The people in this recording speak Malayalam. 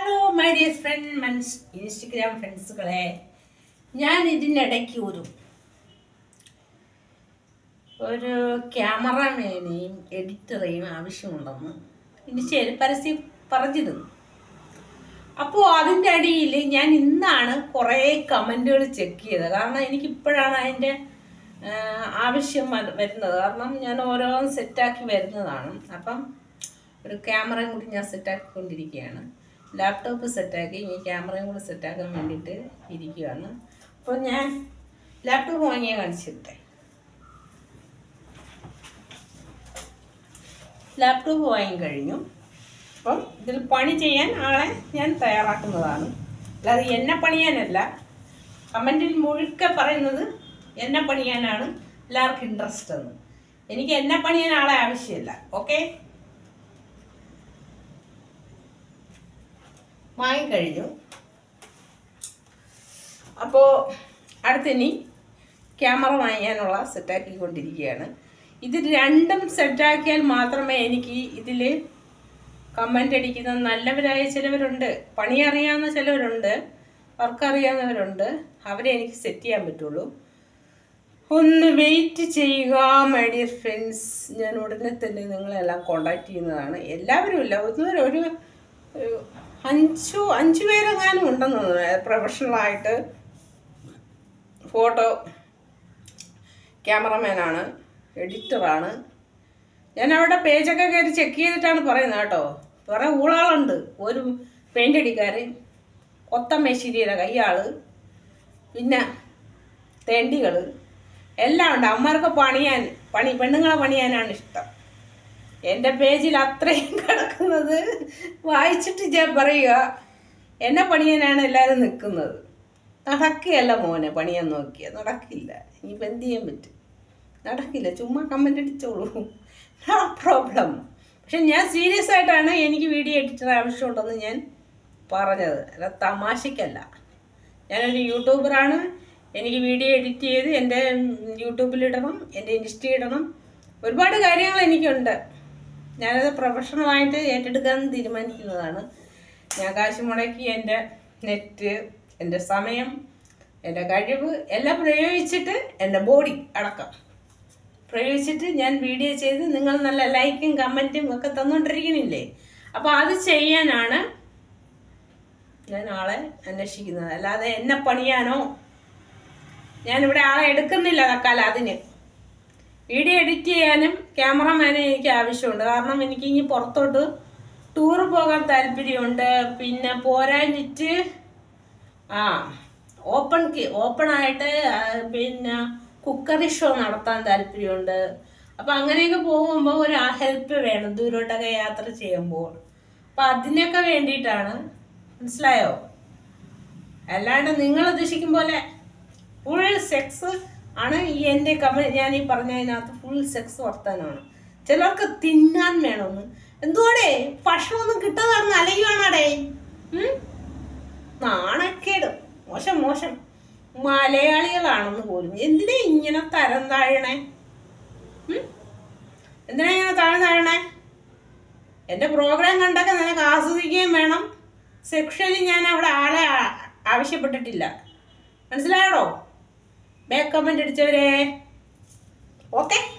ഹലോ മൈ ഡിയർ ഫ്രണ്ട് മൻസ് ഇൻസ്റ്റഗ്രാം ഫ്രണ്ട്സുകളെ ഞാൻ ഇതിനിടയ്ക്ക് ഒരു ഒരു ക്യാമറമാനെയും എഡിറ്ററെയും ആവശ്യമുണ്ടെന്ന് ഇനിഷ്യൽ പരസ്യം പറഞ്ഞിരുന്നു അപ്പോൾ അതിൻ്റെ അടിയിൽ ഞാൻ ഇന്നാണ് കുറേ കമൻറ്റുകൾ ചെക്ക് ചെയ്തത് കാരണം എനിക്കിപ്പോഴാണ് അതിൻ്റെ ആ, ആവശ്യം വ- വരുന്നത് കാരണം ഞാൻ ഓരോന്ന് സെറ്റാക്കി വരുന്നതാണ് അപ്പം ഒരു ക്യാമറയും കൂടി ഞാൻ സെറ്റാക്കിക്കൊണ്ടിരിക്കുകയാണ് ലാപ്ടോപ്പ് സെറ്റാക്കി ഈ ക്യാമറയും കൂടി സെറ്റാക്കാൻ വേണ്ടിയിട്ട് ഇരിക്കുകയാണ് അപ്പോൾ ഞാൻ ലാപ്ടോപ്പ് വാങ്ങിയാൽ കാണിച്ചിട്ടെ ലാപ്ടോപ്പ് വാങ്ങിക്കഴിഞ്ഞു അപ്പം ഇതിൽ പണി ചെയ്യാൻ ആളെ ഞാൻ തയ്യാറാക്കുന്നതാണ് അല്ലാതെ എന്നെ പണിയാനല്ല കമൻറ്റിൽ മുഴുക്കെ പറയുന്നത് എന്നെ പണിയാനാണ് എല്ലാവർക്കും ഇൻട്രസ്റ്റ് എന്ന് എനിക്ക് എന്നെ പണിയാൻ ആളെ ആവശ്യമില്ല ഓക്കെ വാങ്ങിക്കഴിഞ്ഞു അപ്പോൾ അടുത്തിനി ക്യാമറ വാങ്ങിക്കാനുള്ള സെറ്റാക്കിക്കൊണ്ടിരിക്കുകയാണ് ഇത് രണ്ടും സെറ്റാക്കിയാൽ മാത്രമേ എനിക്ക് ഇതിൽ കമൻ്റ് അടിക്കുന്ന നല്ലവരായ ചിലവരുണ്ട് പണി അറിയാവുന്ന ചിലവരുണ്ട് വർക്ക് അറിയാവുന്നവരുണ്ട് അവരെ എനിക്ക് സെറ്റ് ചെയ്യാൻ പറ്റുള്ളൂ ഒന്ന് വെയിറ്റ് ചെയ്യുക മൈ ഡിയർ ഫ്രണ്ട്സ് ഞാൻ ഉടനെ തന്നെ നിങ്ങളെല്ലാം കോണ്ടാക്ട് ചെയ്യുന്നതാണ് എല്ലാവരും ഇല്ല ഒരു ഒരു ഒരു അഞ്ചു അഞ്ചു പേരെങ്ങാനും ഉണ്ടെന്ന് തോന്നുന്നു പ്രൊഫഷണലായിട്ട് ഫോട്ടോ ക്യാമറമാനാണ് എഡിറ്ററാണ് ഞാൻ അവിടെ പേജൊക്കെ കയറി ചെക്ക് ചെയ്തിട്ടാണ് പറയുന്നത് കേട്ടോ കുറേ ഊളാളുണ്ട് ഒരു പെയിൻ്റ് അടിക്കാരൻ കൊത്ത മെഷീരിയുടെ കയ്യാള് പിന്നെ തെണ്ടികൾ എല്ലാം ഉണ്ട് അമ്മമാർക്ക് പണിയാൻ പണി പെണ്ണുങ്ങളെ പണിയാനാണ് ഇഷ്ടം എൻ്റെ പേജിൽ അത്രയും കിടക്കുന്നത് വായിച്ചിട്ട് ഞാൻ പറയുക എന്നെ പണിയാനാണ് എല്ലാവരും നിൽക്കുന്നത് നടക്കുകയല്ല മോനെ പണിയാൻ നോക്കിയ നടക്കില്ല ഇനിയിപ്പോൾ എന്ത് ചെയ്യാൻ പറ്റും നടക്കില്ല ചുമ്മാ കമൻ്റ് അടിച്ചോളൂ നോ പ്രോബ്ലം പക്ഷെ ഞാൻ സീരിയസ് ആയിട്ടാണ് എനിക്ക് വീഡിയോ എഡിറ്റർ ആവശ്യമുണ്ടെന്ന് ഞാൻ പറഞ്ഞത് അല്ല തമാശയ്ക്കല്ല ഞാനൊരു യൂട്യൂബറാണ് എനിക്ക് വീഡിയോ എഡിറ്റ് ചെയ്ത് എൻ്റെ യൂട്യൂബിലിടണം എൻ്റെ ഇൻസ്റ്റ ഇടണം ഒരുപാട് കാര്യങ്ങൾ എനിക്കുണ്ട് ഞാനത് പ്രൊഫഷണലായിട്ട് ഏറ്റെടുക്കാൻ തീരുമാനിക്കുന്നതാണ് ഞാൻ കാശ് മുടക്കി എൻ്റെ നെറ്റ് എൻ്റെ സമയം എൻ്റെ കഴിവ് എല്ലാം പ്രയോഗിച്ചിട്ട് എൻ്റെ ബോഡി അടക്കം പ്രയോഗിച്ചിട്ട് ഞാൻ വീഡിയോ ചെയ്ത് നിങ്ങൾ നല്ല ലൈക്കും കമൻറ്റും ഒക്കെ തന്നുകൊണ്ടിരിക്കണില്ലേ അപ്പോൾ അത് ചെയ്യാനാണ് ഞാൻ ആളെ അന്വേഷിക്കുന്നത് അല്ലാതെ എന്നെ പണിയാനോ ഞാനിവിടെ ആളെ എടുക്കുന്നില്ല തക്കാലം അതിന് വീഡിയോ എഡിറ്റ് ചെയ്യാനും ക്യാമറമാനും എനിക്ക് ആവശ്യമുണ്ട് കാരണം എനിക്ക് ഇനി പുറത്തോട്ട് ടൂർ പോകാൻ താല്പര്യമുണ്ട് പിന്നെ പോരാഞ്ഞിട്ട് ആ ഓപ്പൺ ഓപ്പൺ ആയിട്ട് ആ, പിന്നെ കുക്കറി ഷോ നടത്താൻ താല്പര്യമുണ്ട് അപ്പം അങ്ങനെയൊക്കെ പോകുമ്പോൾ ഒരു ഹെൽപ്പ് വേണം ദൂരോട്ടൊക്കെ യാത്ര ചെയ്യുമ്പോൾ അപ്പം അതിനൊക്കെ വേണ്ടിയിട്ടാണ് മനസ്സിലായോ അല്ലാണ്ട് നിങ്ങൾ ഉദ്ദേശിക്കും പോലെ ഫുൾ സെക്സ് ആണ് ഈ എൻ്റെ കമ ഞാൻ ഈ പറഞ്ഞതിനകത്ത് ഫുൾ സെക്സ് വർത്താനമാണ് ചിലർക്ക് തിന്നാൻ വേണമെന്ന് എന്തുവാടേ ഭക്ഷണമൊന്നും കിട്ടാതെ അലയുവാണാടേ ഉം? നാണക്കേട് മോശം മോശം മലയാളികളാണെന്ന് പോലും എന്തിനാ ഇങ്ങനെ തരം താഴണേ ഉം? എന്തിനാ ഇങ്ങനെ താഴെ താഴണേ എൻ്റെ പ്രോഗ്രാം കണ്ടൊക്കെ നിനക്ക് ആസ്വദിക്കുകയും വേണം സെക്ഷലി ഞാൻ അവിടെ ആളെ ആ- ആവശ്യപ്പെട്ടിട്ടില്ല മനസ്സിലായോടോ ബാക്ക് കമൻ്റ് അടിച്ചവരെ ഓക്കെ